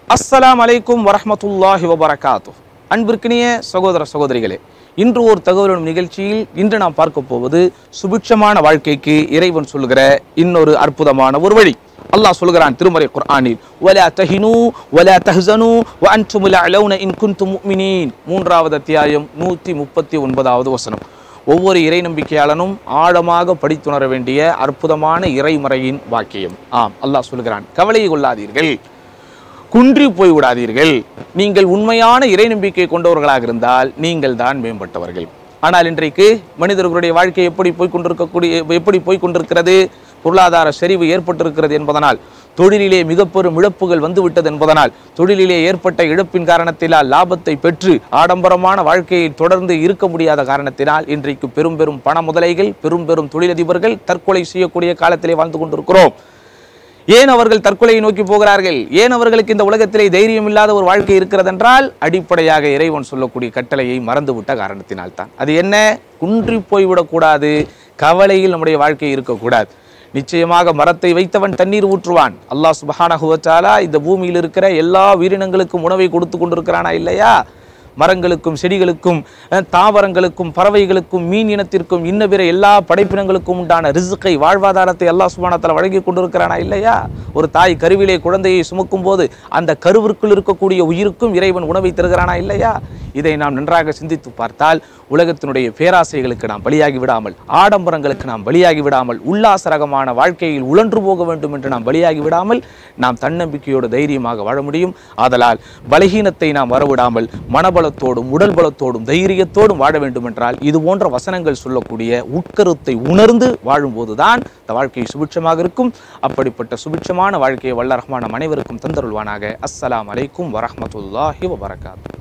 அஸ்ஸலாம் அலைக்கும் வரஹ்மத்துல்லாஹி வபரகாத்து அன்பிற்கினிய சகோதர சகோதரிகளே இன்று ஒரு தகவலும் நிகழ்ச்சியில் இன்று நாம் பார்க்க போவது சுபிட்சமான வாழ்க்கைக்கு இறைவன் சொல்லுகிற இன்னொரு அற்புதமான ஒரு வழி அல்லாஹ் சொல்கிறான் திருமறை குர்ஆனில் வலா தஹினு வலா தஹ்சனு வ அன்துமுல் அலௌன இன் குன்தும் முஃமினீன் மூன்றாவது அத்தியாயம் நூற்றி முப்பத்தி ஒன்பதாவது வசனம் ஒவ்வொரு இறை நம்பிக்கையாளனும் ஆழமாக படித்துணர வேண்டிய அற்புதமான இறைமறையின் வாக்கியம் ஆம் அல்லாஹ் சொல்கிறான் கவலை கொள்ளாதீர்கள் குன்றி போய் விடாதீர்கள் நீங்கள் உண்மையான இறை நம்பிக்கை கொண்டவர்களாக இருந்தால் நீங்கள் தான் மேம்பட்டவர்கள் ஆனால் இன்றைக்கு மனிதர்களுடைய வாழ்க்கை எப்படி போய் கொண்டிருக்கக்கூடிய எப்படி போய் கொண்டிருக்கிறது பொருளாதார சரிவு ஏற்பட்டிருக்கிறது என்பதனால் தொழிலிலே மிக பெரும் இழப்புகள் வந்துவிட்டது என்பதனால் தொழிலிலே ஏற்பட்ட இழப்பின் காரணத்தினால் லாபத்தை பெற்று ஆடம்பரமான வாழ்க்கையை தொடர்ந்து இருக்க முடியாத காரணத்தினால் இன்றைக்கு பெரும் பெரும் பண முதலைகள் பெரும் பெரும் தொழிலதிபர்கள் தற்கொலை செய்யக்கூடிய காலத்திலே வாழ்ந்து கொண்டிருக்கிறோம் ஏன் அவர்கள் தற்கொலையை நோக்கி போகிறார்கள் ஏன் அவர்களுக்கு இந்த உலகத்திலே தைரியம் இல்லாத ஒரு வாழ்க்கை இருக்கிறதென்றால் அடிப்படையாக இறைவன் சொல்லக்கூடிய கட்டளையை மறந்துவிட்ட காரணத்தினால் தான் அது என்ன குன்றி போய்விடக்கூடாது கவலையில் நம்முடைய வாழ்க்கை இருக்கக்கூடாது நிச்சயமாக மரத்தை வைத்தவன் தண்ணீர் ஊற்றுவான் அல்லாஹ் சுபஹானஹு வ தஆலா இந்த பூமியில் இருக்கிற எல்லா உயிரினங்களுக்கும் உணவை கொடுத்து கொண்டிருக்கிறானா இல்லையா மரங்களுக்கும் செடிகளுக்கும் அஹ், தாவரங்களுக்கும் பறவைகளுக்கும் மீன் இனத்திற்கும் இன்ன பிற எல்லா படைப்பினங்களுக்கும் உண்டான ரிசுக்கை வாழ்வாதாரத்தை அல்லாஹ் சுபானத்தில் வழங்கி கொண்டிருக்கிறானா இல்லையா ஒரு தாய் கருவிலே குழந்தையை சுமக்கும் போது அந்த கருவிற்குள் இருக்கக்கூடிய உயிருக்கும் இறைவன் உணவை தருகிறானா இல்லையா இதை நாம் நன்றாக சிந்தித்து பார்த்தால் உலகத்தினுடைய பேராசைகளுக்கு நாம் பலியாகி விடாமல் ஆடம்பரங்களுக்கு நாம் பலியாகி விடாமல் உல்லாச ரகமான வாழ்க்கையில் உழன்று போக வேண்டும் என்று நாம் பலியாகி விடாமல் நாம் தன்னம்பிக்கையோடு தைரியமாக வாழ முடியும் ஆதலால் பலகீனத்தை நாம் வரவிடாமல் மனபலத்தோடும் உடல் பலத்தோடும் தைரியத்தோடும் வாழ வேண்டும் என்றால் இது போன்ற வசனங்கள் சொல்லக்கூடிய உட்கருத்தை உணர்ந்து வாழும்போதுதான் இந்த வாழ்க்கை சுபிட்சமாக இருக்கும் அப்படிப்பட்ட சுபிட்சமான வாழ்க்கையை வல்ல ரஹ்மான் நம் அனைவருக்கும் தந்தருள்வானாக அஸ்ஸலாமு அலைக்கும் வரஹ்மத்துல்லாஹி வபரகாத்து